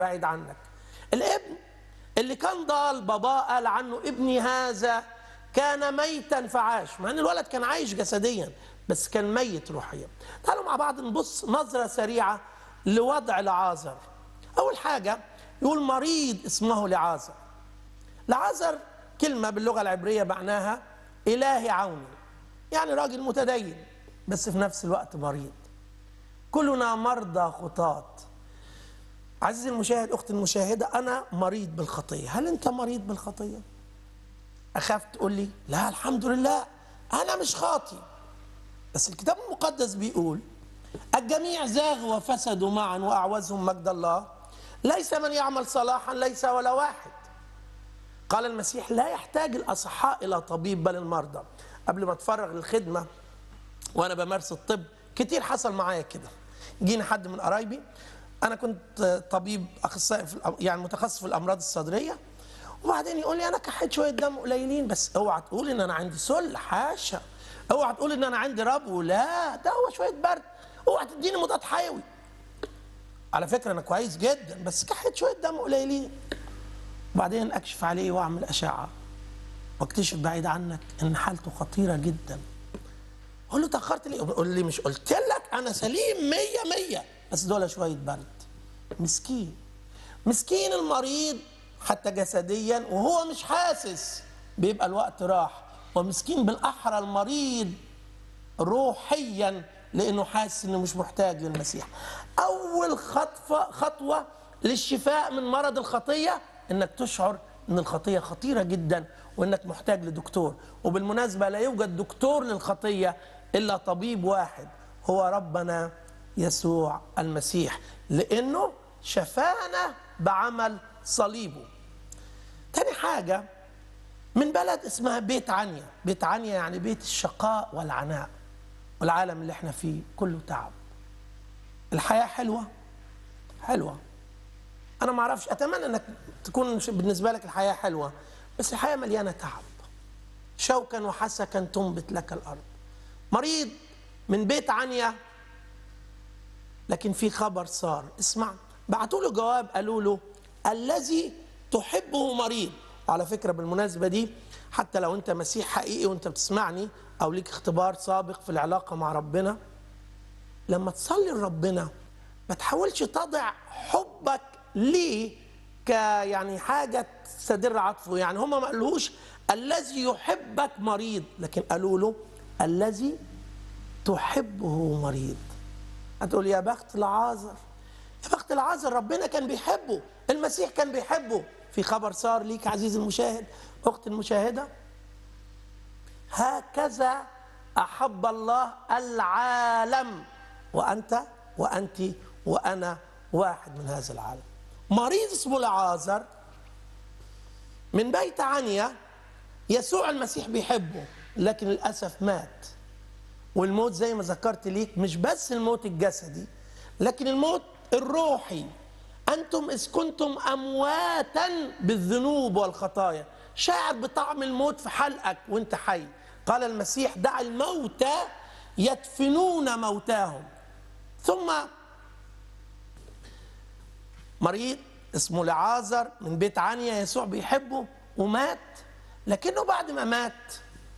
بعيد عنك الابن اللي كان ضال باباه قال عنه ابني هذا كان ميتا فعاش مع ان الولد كان عايش جسديا بس كان ميت روحيا تعالوا مع بعض نبص نظرة سريعة لوضع لعازر أول حاجة يقول مريض اسمه لعازر لعازر كلمة باللغة العبرية معناها إلهي عوني يعني راجل متدين بس في نفس الوقت مريض كلنا مرضى خطاة عزيزي المشاهد أختي المشاهدة أنا مريض بالخطية هل أنت مريض بالخطية؟ أخاف تقول لي لا الحمد لله أنا مش خاطي بس الكتاب المقدس بيقول الجميع زاغوا وفسدوا معا وأعوزهم مجد الله ليس من يعمل صلاحا ليس ولا واحد قال المسيح لا يحتاج الأصحاء إلى طبيب بل المرضى قبل ما اتفرغ للخدمة وأنا بمارس الطب كتير حصل معايا كده جينا حد من قرايبي أنا كنت طبيب أخصائي في الأم- يعني متخصص في الأمراض الصدرية وبعدين يقول لي أنا كحيت شوية دم قليلين بس اوعى تقول إن أنا عندي سل حاشا اوعى تقول إن أنا عندي ربو لا ده هو شوية برد اوعى تديني مضاد حيوي على فكرة أنا كويس جدا بس كحيت شوية دم قليلين وبعدين اكشف عليه واعمل اشعه واكتشف بعيد عنك ان حالته خطيره جدا اقول له تاخرت ليه يقول لي مش قلت لك انا سليم مية مية بس دول شويه برد مسكين مسكين المريض حتى جسديا وهو مش حاسس بيبقى الوقت راح ومسكين بالاحرى المريض روحيا لانه حاسس انه مش محتاج للمسيح اول خطوه خطوه للشفاء من مرض الخطيه انك تشعر ان الخطيه خطيره جدا وانك محتاج لدكتور وبالمناسبه لا يوجد دكتور للخطيه الا طبيب واحد هو ربنا يسوع المسيح لانه شفانا بعمل صليبه تاني حاجه من بلد اسمها بيت عنيا بيت عنيا يعني بيت الشقاء والعناء والعالم اللي احنا فيه كله تعب الحياة حلوة حلوة أنا ما أعرفش أتمنى أنك تكون ش- بالنسبة لك الحياة حلوة بس الحياة مليانة تعب شوكا وحسكا تنبت لك الأرض مريض من بيت عنيا لكن في خبر صار اسمع بعتوا له جواب قالوا له الذي تحبه مريض على فكرة بالمناسبة دي حتى لو انت مسيح حقيقي وانت بتسمعني او ليك اختبار سابق في العلاقة مع ربنا لما تصلي لربنا ما تحاولش تضع حبك ليه ك يعني حاجة تستدر عطفه يعني هم ما قالوش الذي يحبك مريض لكن قالوا له الذي تحبه مريض هتقول يا بخت العازر يا بخت العازر ربنا كان بيحبه المسيح كان بيحبه في خبر صار ليك عزيزي المشاهد اخت المشاهده هكذا احب الله العالم وانت وانت وانا واحد من هذا العالم مريض اسمه العازر من بيت عنيا يسوع المسيح بيحبه لكن للاسف مات والموت زي ما ذكرت ليك مش بس الموت الجسدي لكن الموت الروحي أنتم إذ كنتم أمواتا بالذنوب والخطايا شاعر بطعم الموت في حلقك وانت حي قال المسيح دع الموتى يدفنون موتاهم ثم مريض اسمه لعازر من بيت عنيا يسوع بيحبه ومات لكنه بعد ما مات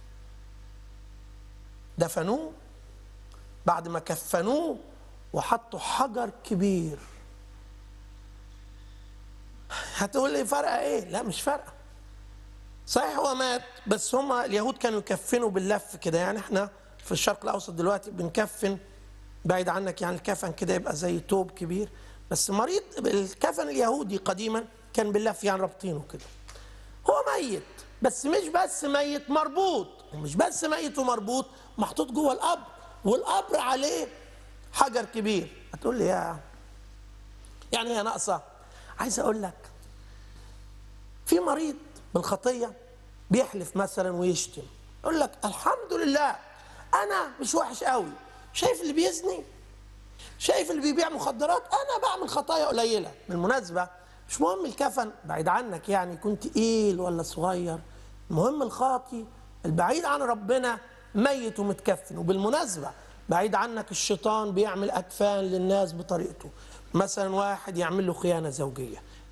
دفنوه بعد ما كفنوه وحطوا حجر كبير هتقول لي فرقه ايه لا مش فارقه صحيح هو مات بس هما اليهود كانوا يكفنوا باللف كده يعني احنا في الشرق الاوسط دلوقتي بنكفن بعيد عنك يعني الكفن كده يبقى زي توب كبير بس مريض الكفن اليهودي قديما كان باللف يعني رابطينه كده هو ميت بس مش بس ميت مربوط ومش بس ميت ومربوط محطوط جوه القبر والقبر عليه حجر كبير هتقول لي يا يعني هي ناقصه عايز اقول لك في مريض بالخطيه بيحلف مثلا ويشتم يقول لك الحمد لله انا مش وحش قوي شايف اللي بيزني شايف اللي بيبيع مخدرات انا بعمل خطايا قليله بالمناسبه مش مهم الكفن بعيد عنك يعني يكون تقيل ولا صغير المهم الخاطي البعيد عن ربنا ميت ومتكفن وبالمناسبه بعيد عنك الشيطان بيعمل اكفان للناس بطريقته مثلا واحد يعمل له خيانة زوجية